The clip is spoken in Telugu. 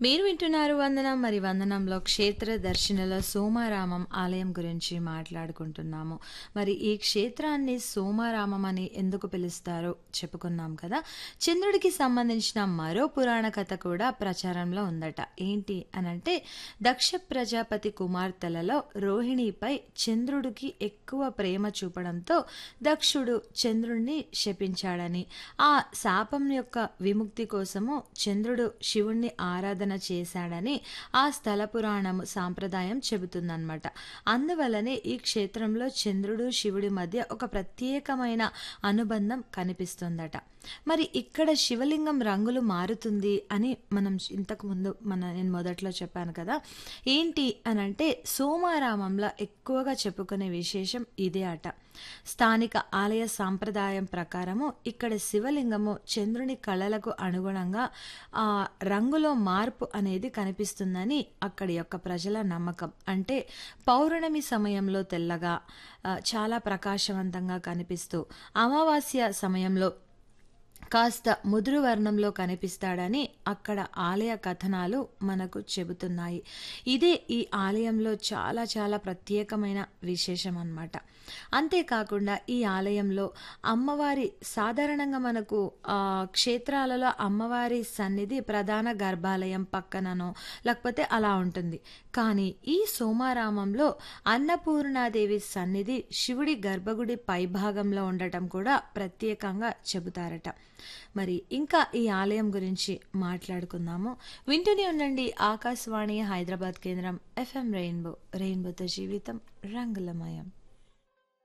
మీరు వింటున్నారు వందనం మరి వందనంలో క్షేత్ర దర్శనలో సోమారామం ఆలయం గురించి మాట్లాడుకుంటున్నాము మరి ఈ క్షేత్రాన్ని సోమారామం అని ఎందుకు పిలుస్తారో చెప్పుకున్నాం కదా చంద్రుడికి సంబంధించిన మరో పురాణ కథ కూడా ప్రచారంలో ఉందట ఏంటి అనంటే దక్ష ప్రజాపతి కుమార్తెలలో రోహిణిపై చంద్రుడికి ఎక్కువ ప్రేమ చూపడంతో దక్షుడు చంద్రుణ్ణి శపించాడని ఆ శాపం యొక్క విముక్తి కోసము చంద్రుడు శివుణ్ణి ఆరాధన చేశాడని ఆ స్థల పురాణము సాంప్రదాయం చెబుతుందన్నమాట అందువలనే ఈ క్షేత్రంలో చంద్రుడు శివుడి మధ్య ఒక ప్రత్యేకమైన అనుబంధం కనిపిస్తుందట మరి ఇక్కడ శివలింగం రంగులు మారుతుంది అని మనం ఇంతకు ముందు మన నేను మొదట్లో చెప్పాను కదా ఏంటి అనంటే సోమారామంలో ఎక్కువగా చెప్పుకునే విశేషం ఇదే అట స్థానిక ఆలయ సాంప్రదాయం ప్రకారము ఇక్కడ శివలింగము చంద్రుని కళలకు అనుగుణంగా ఆ రంగులో మార్పు అనేది కనిపిస్తుందని అక్కడి యొక్క ప్రజల నమ్మకం అంటే పౌర్ణమి సమయంలో తెల్లగా ఆ, చాలా ప్రకాశవంతంగా కనిపిస్తూ అమావాస్య సమయంలో కాస్త ముదురు వర్ణంలో కనిపిస్తాడని అక్కడ ఆలయ కథనాలు మనకు చెబుతున్నాయి ఇదే ఈ ఆలయంలో చాలా చాలా ప్రత్యేకమైన విశేషం అన్నమాట అంతేకాకుండా ఈ ఆలయంలో అమ్మవారి సాధారణంగా మనకు ఆ, క్షేత్రాలలో అమ్మవారి సన్నిధి ప్రధాన గర్భాలయం పక్కననో లేకపోతే అలా ఉంటుంది కానీ ఈ సోమారామంలో అన్నపూర్ణాదేవి సన్నిధి శివుడి గర్భగుడి పైభాగంలో ఉండటం కూడా ప్రత్యేకంగా చెబుతారట మరి ఇంకా ఈ ఆలయం గురించి మాట్లాడుకుందాము వింటూనే ఉండండి ఆకాశవాణి హైదరాబాద్ కేంద్రం ఎఫ్ఎం రెయిన్బో రెయిన్బోతో జీవితం రంగులమయం